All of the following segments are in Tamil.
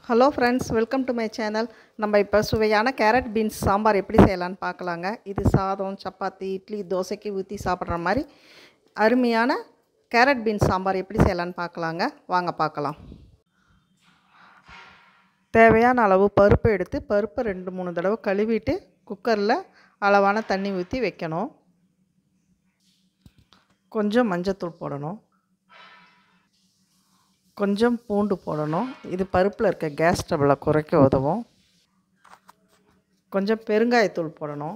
hello friends welcome to my channel நம்ம இப்போ சுவையான கேரட் பீன்ஸ் சாம்பார் எப்படி செய்யலான்னு பார்க்கலாங்க இது சாதம் சப்பாத்தி இட்லி தோசைக்கு ஊற்றி சாப்பிட்ற மாதிரி அருமையான கேரட் பீன்ஸ் சாம்பார் எப்படி செய்யலான்னு பார்க்கலாங்க வாங்க பார்க்கலாம் தேவையான அளவு பருப்பு எடுத்து பருப்பை ரெண்டு மூணு தடவை கழுவிட்டு குக்கரில் அளவான தண்ணி ஊற்றி வைக்கணும் கொஞ்சம் மஞ்சத்தூள் போடணும் கொஞ்சம் பூண்டு போடணும் இது பருப்பில் இருக்க கேஸ் ட்ரபிளை குறைக்க உதவும் கொஞ்சம் பெருங்காயத்தூள் போடணும்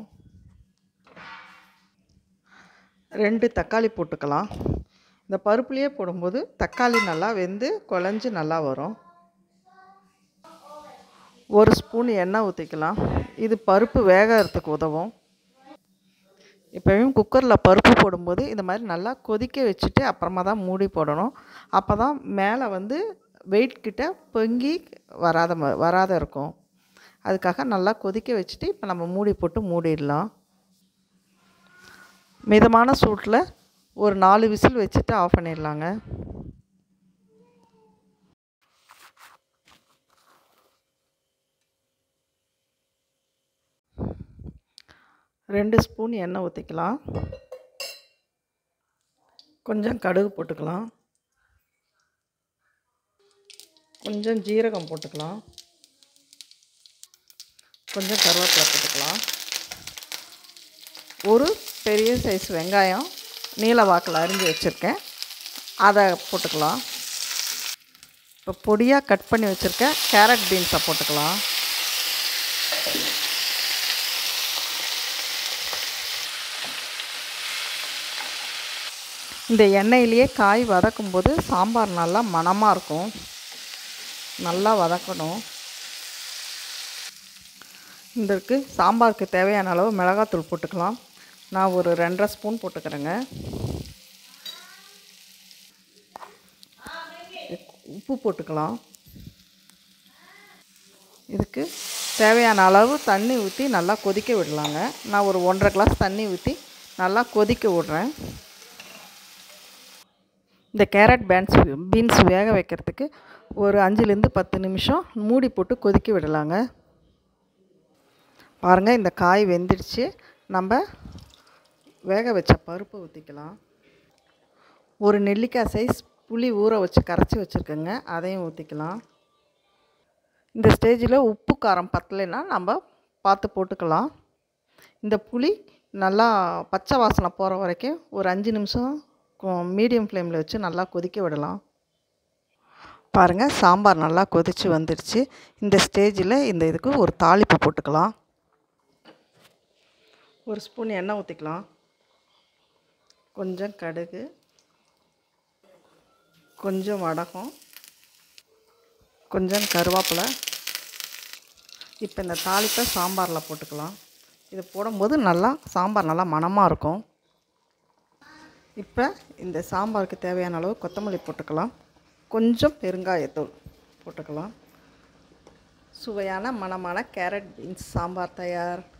ரெண்டு தக்காளி போட்டுக்கலாம் இந்த பருப்புலேயே போடும்போது தக்காளி நல்லா வெந்து குழஞ்சி நல்லா வரும் ஒரு ஸ்பூன் எண்ணெய் ஊற்றிக்கலாம் இது பருப்பு வேகிறதுக்கு உதவும் எப்போயும் குக்கரில் பருப்பு போடும்போது இந்த மாதிரி நல்லா கொதிக்க வச்சுட்டு அப்புறமா தான் மூடி போடணும் அப்போ தான் மேலே வந்து வெயிட் கிட்ட பொங்கி வராத ம வராத இருக்கும் அதுக்காக நல்லா கொதிக்க வச்சுட்டு இப்போ நம்ம மூடி போட்டு மூடிடலாம் மிதமான சூட்டில் ஒரு நாலு விசில் வச்சுட்டு ஆஃப் பண்ணிடலாங்க ரெண்டு ஸ்பூன் எண்ணெய் ஊற்றிக்கலாம் கொஞ்சம் கடுகு போட்டுக்கலாம் கொஞ்சம் ஜீரகம் போட்டுக்கலாம் கொஞ்சம் கருவேப்பிலை போட்டுக்கலாம் ஒரு பெரிய சைஸ் வெங்காயம் நீல வாக்கில் அரிஞ்சு வச்சுருக்கேன் அதை போட்டுக்கலாம் இப்போ பொடியாக கட் பண்ணி வச்சுருக்கேன் கேரட் பீன்ஸை போட்டுக்கலாம் இந்த எண்ணெயிலேயே காய் வதக்கும்போது சாம்பார் நல்லா மணமாக இருக்கும் நல்லா வதக்கணும் இதற்கு சாம்பாருக்கு தேவையான அளவு மிளகாத்தூள் போட்டுக்கலாம் நான் ஒரு ரெண்டரை ஸ்பூன் போட்டுக்கிறேங்க உப்பு போட்டுக்கலாம் இதுக்கு தேவையான அளவு தண்ணி ஊற்றி நல்லா கொதிக்க விடலாங்க நான் ஒரு ஒன்றரை கிளாஸ் தண்ணி ஊற்றி நல்லா கொதிக்க விட்றேன் இந்த கேரட் பேன்ஸ் பீன்ஸ் வேக வைக்கிறதுக்கு ஒரு அஞ்சுலேருந்து பத்து நிமிஷம் மூடி போட்டு கொதிக்க விடலாங்க பாருங்கள் இந்த காய் வெந்துடுச்சு நம்ம வேக வச்ச பருப்பை ஊற்றிக்கலாம் ஒரு நெல்லிக்காய் சைஸ் புளி ஊற வச்சு கரைச்சி வச்சுருக்கேங்க அதையும் ஊற்றிக்கலாம் இந்த ஸ்டேஜில் உப்பு காரம் பத்தலைன்னா நம்ம பார்த்து போட்டுக்கலாம் இந்த புளி நல்லா பச்சை வாசனை போகிற வரைக்கும் ஒரு அஞ்சு நிமிஷம் மீடியம் ஃப்ளேமில் வச்சு நல்லா கொதிக்க விடலாம் பாருங்கள் சாம்பார் நல்லா கொதித்து வந்துடுச்சு இந்த ஸ்டேஜில் இந்த இதுக்கு ஒரு தாளிப்பு போட்டுக்கலாம் ஒரு ஸ்பூன் எண்ணெய் ஊற்றிக்கலாம் கொஞ்சம் கடுகு கொஞ்சம் வடகம் கொஞ்சம் கருவேப்பிலை இப்போ இந்த தாளிப்பை சாம்பாரில் போட்டுக்கலாம் இது போடும்போது நல்லா சாம்பார் நல்லா மணமாக இருக்கும் இப்போ இந்த சாம்பாருக்கு தேவையான அளவு கொத்தமல்லி போட்டுக்கலாம் கொஞ்சம் பெருங்காயத்தூள் போட்டுக்கலாம் சுவையான மணமான கேரட் பீன்ஸ் சாம்பார் தயார்